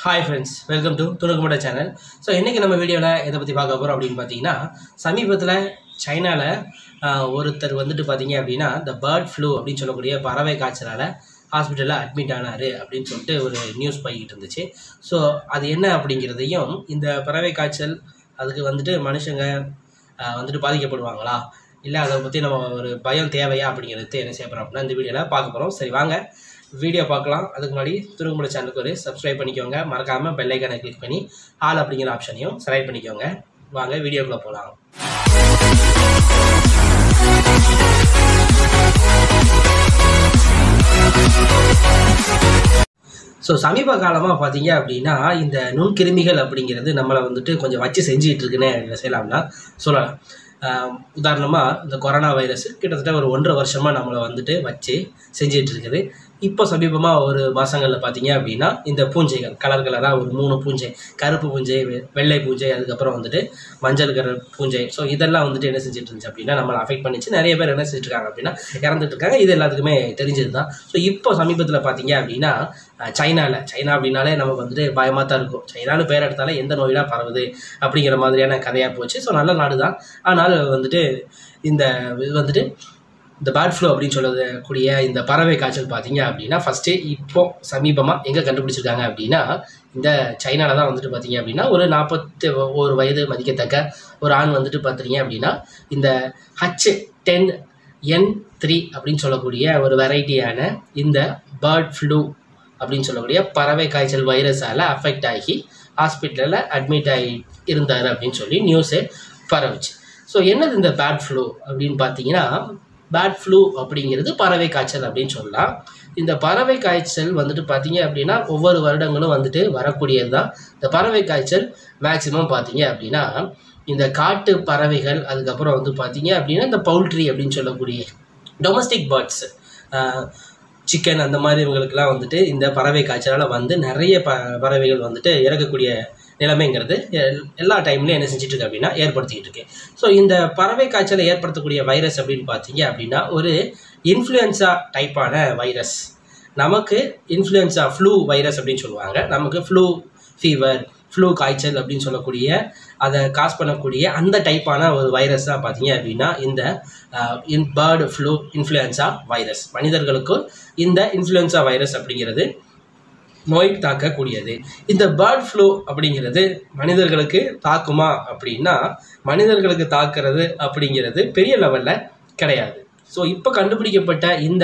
hi friends welcome to துணுக்குமுட channel so இன்றைக்கி நம்ம வீடியோவில் எதை பற்றி பார்க்க போகிறோம் அப்படின்னு பார்த்தீங்கன்னா சமீபத்தில் சைனாவில் ஒருத்தர் வந்துட்டு பார்த்தீங்க அப்படின்னா இந்த பேர்ட் ஃப்ளூ அப்படின்னு சொல்லக்கூடிய பறவை காய்ச்சலால் ஹாஸ்பிட்டலில் அட்மிட் ஆனார் அப்படின்னு சொல்லிட்டு ஒரு நியூஸ் போய்கிட்டு இருந்துச்சு ஸோ அது என்ன அப்படிங்கிறதையும் இந்த பறவை காய்ச்சல் அதுக்கு வந்துட்டு மனுஷங்க ஆஹ், வந்துட்டு பாதிக்கப்படுவாங்களா இல்லை அதை பற்றி நம்ம ஒரு பயம் தேவையா அப்படிங்கிறது என்ன செய்ய போகிறோம் அப்படின்னா இந்த வீடியோவில் பார்க்க போகிறோம் சரி வாங்க வீடியோ பார்க்கலாம் அதுக்கு முன்னாடி திருக்குமுட சேனலுக்கு ஒரு சப்ஸ்கிரைப் பண்ணிக்கோங்க மறக்காமல் பெல் ஐக்கானை கிளிக் பண்ணி ஆல் அப்படிங்கிற ஆப்ஷனையும் செலக்ட் பண்ணிக்கோங்க வாங்க வீடியோக்குள்ளே போகலாம் ஸோ சமீப காலமாக பார்த்தீங்க அப்படின்னா இந்த நுண்கிருமிகள் அப்படிங்கிறது நம்மளை வந்துட்டு கொஞ்சம் வச்சு செஞ்சுட்டு இருக்குன்னு என்ன செய்யலாம்னா சொல்லலாம் உதாரணமாக இந்த கொரோனா வைரஸ் கிட்டத்தட்ட ஒரு ஒன்றரை வருஷமாக நம்மளை வந்துட்டு வச்சு செஞ்சிட்டு இருக்குது இப்போ சமீபமாக ஒரு மாதங்களில் பார்த்தீங்க அப்படின்னா இந்த பூஞ்சைகள் கலர் கலராக ஒரு மூணு பூஞ்சை கருப்பு பூஞ்சை வெ- வெள்ளை பூஞ்சை அதுக்கப்புறம் வந்துட்டு மஞ்சள் கலர் பூஞ்சை ஸோ இதெல்லாம் வந்துட்டு என்ன செஞ்சுட்டு இருந்துச்சு அப்படின்னா நம்மளை அஃபெக்ட் பண்ணிச்சு நிறைய பேர் என்ன செஞ்சுட்டு இருக்காங்க அப்படின்னா இறந்துட்டு இருக்காங்க இது எல்லாத்துக்குமே தெரிஞ்சது தான் ஸோ இப்போ சமீபத்தில் பார்த்தீங்க அப்படின்னா சைனாவில் சைனா அப்படின்னாலே நமக்கு வந்துட்டு பயமாக தான் இருக்கும் சைனான்னு பேர் எடுத்தாலே எந்த நோயெல்லாம் பரவுது அப்படிங்கிற மாதிரியான கதையாக போச்சு ஸோ நல்ல நாடு தான் ஆனால் வந்துட்டு இந்த இது வந்துட்டு இந்த பேர்ட் ஃப்ளூ அப்படின்னு சொல்லக்கூடிய இந்த பறவை காய்ச்சல் பார்த்தீங்க அப்படின்னா ஃபஸ்ட்டு இப்போ சமீபமாக எங்கே கண்டுபிடிச்சிருக்காங்க அப்படின்னா இந்த சைனாவில் தான் வந்துட்டு பார்த்தீங்க அப்படின்னா ஒரு நாற்பத்தி ஒரு வயது மதிக்கத்தக்க ஒரு ஆண் வந்துட்டு பார்த்தீங்க அப்படின்னா இந்த ஹச் டென் என் த்ரீ அப்படின்னு சொல்லக்கூடிய ஒரு வெரைட்டியான இந்த பேர்ட் ஃப்ளூ அப்படின்னு சொல்லக்கூடிய பறவை காய்ச்சல் வைரஸால் அஃபெக்ட் ஆகி ஹாஸ்பிட்டலில் அட்மிட் ஆகி இருந்தார் அப்படின்னு சொல்லி நியூஸு பரவுச்சு ஸோ என்னது இந்த பேட் ஃப்ளூ அப்படின்னு பார்த்தீங்கன்னா பேட் ஃப்ளூ அப்படிங்கிறது பறவை காய்ச்சல் அப்படின்னு சொல்லலாம் இந்த பறவை காய்ச்சல் வந்துட்டு பார்த்தீங்க அப்படின்னா ஒவ்வொரு வருடங்களும் வந்துட்டு வரக்கூடியது தான் இந்த பறவை காய்ச்சல் மேக்சிமம் பார்த்தீங்க அப்படின்னா இந்த காட்டு பறவைகள் அதுக்கப்புறம் வந்து பார்த்தீங்க அப்படின்னா இந்த பவுல்ட்ரி அப்படின்னு சொல்லக்கூடிய டொமஸ்டிக் பேர்ட்ஸ் சிக்கன் அந்த மாதிரி இவங்களுக்கெல்லாம் வந்துட்டு இந்த பறவை காய்ச்சலால் வந்து நிறைய ப பறவைகள் வந்துட்டு இறக்கக்கூடிய நிலைமைங்கிறது எல்- எல்லா டைம்லையும் என்ன செஞ்சுட்டு இருக்கு அப்படின்னா ஏற்படுத்திக்கிட்டு இருக்கு ஸோ இந்த பறவை காய்ச்சலை ஏற்படுத்தக்கூடிய வைரஸ் அப்படின்னு பார்த்தீங்க அப்படின்னா ஒரு இன்ஃப்ளூயன்ஸா டைப்பான வைரஸ் நமக்கு இன்ஃப்ளூயன்ஸா ஃப்ளூ வைரஸ் அப்படின்னு சொல்லுவாங்க நமக்கு ஃப்ளூ ஃபீவர் ஃப்ளூ காய்ச்சல் அப்படின்னு சொல்லக்கூடிய அதை காஸ் பண்ணக்கூடிய அந்த டைப்பான ஒரு வைரஸ் தான் பார்த்தீங்க அப்படின்னா இந்த in bird flu influenza virus மனிதர்களுக்கு இந்த இன்ஃப்ளூயன்ஸா வைரஸ் அப்படிங்கிறது நோய் தாக்கக்கூடியது இந்த பேர்ட் ஃப்ளூ அப்படிங்கிறது மனிதர்களுக்கு தாக்குமா அப்படின்னா மனிதர்களுக்கு தாக்குறது அப்படிங்கிறது பெரிய லெவலில் கிடையாது ஸோ இப்போ கண்டுபிடிக்கப்பட்ட இந்த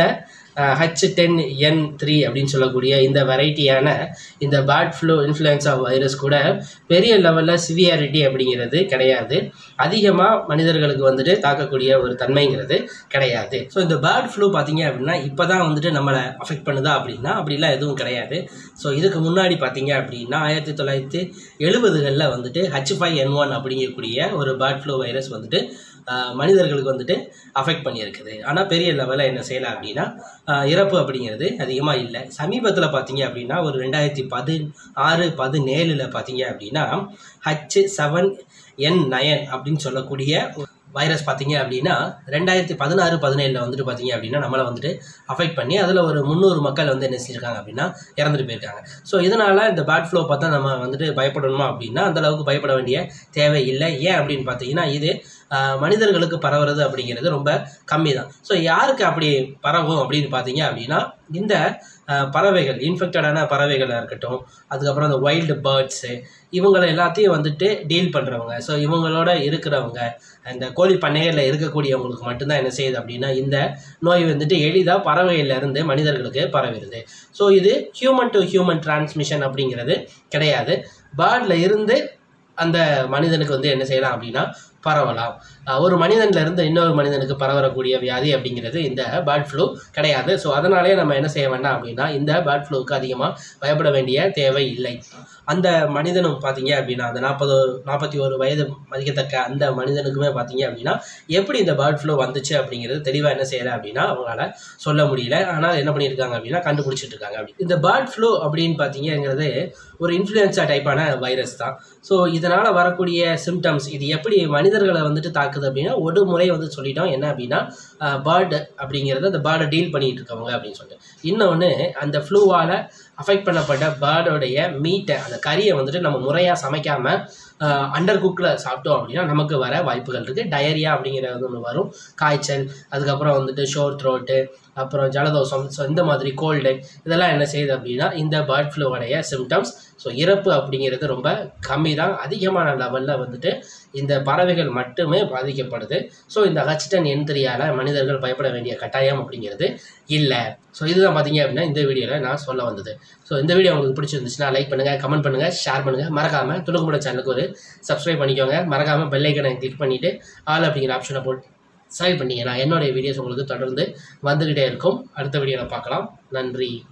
ஹச் டென் என் த்ரீ அப்படின்னு சொல்லக்கூடிய இந்த வெரைட்டியான இந்த பேர்ட் ஃப்ளூ இன்ஃப்ளூயன்ஸா வைரஸ் கூட பெரிய லெவலில் சிவியாரிட்டி அப்படிங்கிறது கிடையாது அதிகமாக மனிதர்களுக்கு வந்துட்டு தாக்கக்கூடிய ஒரு தன்மைங்கிறது கிடையாது ஸோ இந்த பேர்ட் ஃப்ளூ பார்த்தீங்க அப்படின்னா இப்போ தான் வந்துட்டு நம்மளை அஃபெக்ட் பண்ணுதா அப்படின்னா அப்படிலாம் எதுவும் கிடையாது ஸோ இதுக்கு முன்னாடி பார்த்தீங்க அப்படின்னா ஆயிரத்தி தொள்ளாயிரத்தி எழுபதுகளில் வந்துட்டு ஹச் ஃபைவ் என் ஒன் அப்படிங்கக்கூடிய ஒரு பேர்ட் ஃப்ளூ வைரஸ் வந்துட்டு ஆஹ், மனிதர்களுக்கு வந்துட்டு அஃபெக்ட் பண்ணியிருக்குது ஆனால் பெரிய லெவலில் என்ன செய்யலாம் அப்படின்னா ஆஹ், இறப்பு அப்படிங்கிறது அதிகமாக இல்லை சமீபத்தில் பார்த்தீங்க அப்படின்னா ஒரு ரெண்டாயிரத்தி பதினாறு பதினேழில் பார்த்தீங்க அப்படின்னா ஹச் செவன் என் நயன் அப்படின்னு சொல்லக்கூடிய வைரஸ் பார்த்தீங்க அப்படின்னா ரெண்டாயிரத்தி பதினாறு பதினேழில் வந்துட்டு பார்த்தீங்க அப்படின்னா நம்மளை வந்துட்டு அஃபெக்ட் பண்ணி அதில் ஒரு முந்நூறு மக்கள் வந்து என்ன செஞ்சிருக்காங்க அப்படின்னா இறந்துட்டு போயிருக்காங்க ஸோ இதனால் இந்த பேட் ஃப்ளோ பார்த்தா நம்ம வந்துட்டு பயப்படணுமா அப்படின்னா அந்த அளவுக்கு பயப்பட வேண்டிய தேவை இல்லை ஏன் அப்படின்னு பார்த்தீங்கன்னா இது ஆஹ், மனிதர்களுக்கு பரவுறது அப்படிங்கிறது ரொம்ப கம்மி தான் ஸோ யாருக்கு அப்படி பரவும் அப்படின்னு பார்த்தீங்க அப்படின்னா இந்த ஆஹ், பறவைகள் இன்ஃபெக்டடான பறவைகளாக இருக்கட்டும் அதுக்கப்புறம் இந்த வைல்டு பேர்ட்ஸு இவங்களை எல்லாத்தையும் வந்துட்டு டீல் பண்ணுறவங்க ஸோ இவங்களோட இருக்கிறவங்க இந்த கோழி பண்ணைகளில் இருக்கக்கூடியவங்களுக்கு மட்டும்தான் என்ன செய்யுது அப்படின்னா இந்த நோய் வந்துட்டு எளிதாக பறவையில இருந்து மனிதர்களுக்கு பரவிடுது ஸோ இது ஹியூமன் டு ஹியூமன் டிரான்ஸ்மிஷன் அப்படிங்கிறது கிடையாது பேர்டில் இருந்து அந்த மனிதனுக்கு வந்து என்ன செய்யலாம் அப்படின்னா பரவலாம் அஹ் ஒரு மனிதன்ல இருந்து இன்னொரு மனிதனுக்கு பரவக்கூடிய வியாதி அப்படிங்கிறது இந்த பேர்ட் ஃப்ளூ கிடையாது ஸோ அதனாலே நம்ம என்ன செய்ய வேண்டாம் அப்படின்னா இந்த பேர்ட் ஃப்ளூக்கு அதிகமாக பயப்பட வேண்டிய தேவை இல்லை அந்த மனிதனும் பார்த்தீங்க அப்படின்னா அந்த நாற்பது நாற்பத்தி ஒரு வயது மதிக்கத்தக்க அந்த மனிதனுக்குமே பார்த்தீங்க அப்படின்னா எப்படி இந்த பேர்ட் ஃப்ளூ வந்துச்சு அப்படிங்கிறது தெளிவாக என்ன செய்யலை அப்படின்னா அவங்களால சொல்ல முடியல ஆனால் என்ன பண்ணியிருக்காங்க அப்படின்னா கண்டுபிடிச்சிட்டு இருக்காங்க அப்படி இந்த பேர்ட் ஃப்ளூ அப்படின்னு பார்த்தீங்கிறது ஒரு இன்ஃப்ளூயன்ஸா டைப்பான வைரஸ் தான் ஸோ இதனால் வரக்கூடிய சிம்டம்ஸ் இது எப்படி மனித மனிதர்களை வந்துட்டு தாக்குது அப்படின்னா ஒரு முறை வந்து சொல்லிட்டோம் என்ன அப்படின்னா பேர்டு அப்படிங்கிறது அந்த பேர்டை டீல் பண்ணிட்டு இருக்கவங்க அப்படின்னு சொல்லிட்டு இன்னொன்று அந்த ஃப்ளூவால் அஃபெக்ட் பண்ணப்பட்ட பேர்டோடைய மீட்டை அந்த கறியை வந்துட்டு நம்ம முறையாக சமைக்காமல் அண்டர் குக்கில் சாப்பிட்டோம் அப்படின்னா நமக்கு வர வாய்ப்புகள் இருக்குது டயரியா அப்படிங்கிறது ஒன்று வரும் காய்ச்சல் அதுக்கப்புறம் வந்துட்டு ஷோர் த்ரோட்டு அப்புறம் ஜலதோஷம் ஸோ இந்த மாதிரி கோல்டு இதெல்லாம் என்ன செய்யுது அப்படின்னா இந்த பேர்ட் ஃப்ளூவோடைய சிம்டம்ஸ் ஸோ இறப்பு அப்படிங்கிறது ரொம்ப கம்மி தான் அதிகமான லெவலில் வந்துட்டு இந்த பறவைகள் மட்டுமே பாதிக்கப்படுது ஸோ இந்த ஹச்டன் என் த்ரீயால் மனிதர்கள் பயப்பட வேண்டிய கட்டாயம் அப்படிங்கிறது இல்லை ஸோ இதுதான் பார்த்தீங்க அப்படின்னா இந்த வீடியோவில் நான் சொல்ல வந்தது ஸோ இந்த வீடியோ உங்களுக்கு பிடிச்சிருந்துச்சுன்னா லைக் பண்ணுங்கள் கமெண்ட் பண்ணுங்கள் ஷேர் பண்ணுங்கள் மறக்காமல் துணுக்குமுட சேனலுக்கு ஒரு சப்ஸ்கிரைப் பண்ணிக்கோங்க மறக்காமல் பெல் ஐக்கனை கிளிக் பண்ணிவிட்டு ஆல் அப்படிங்கிற ஆப்ஷனை போட்டு செலக்ட் பண்ணிங்கன்னா என்னுடைய வீடியோஸ் உங்களுக்கு தொடர்ந்து வந்துக்கிட்டே இருக்கும் அடுத்த வீடியோவில் பார்க்கலாம் நன்றி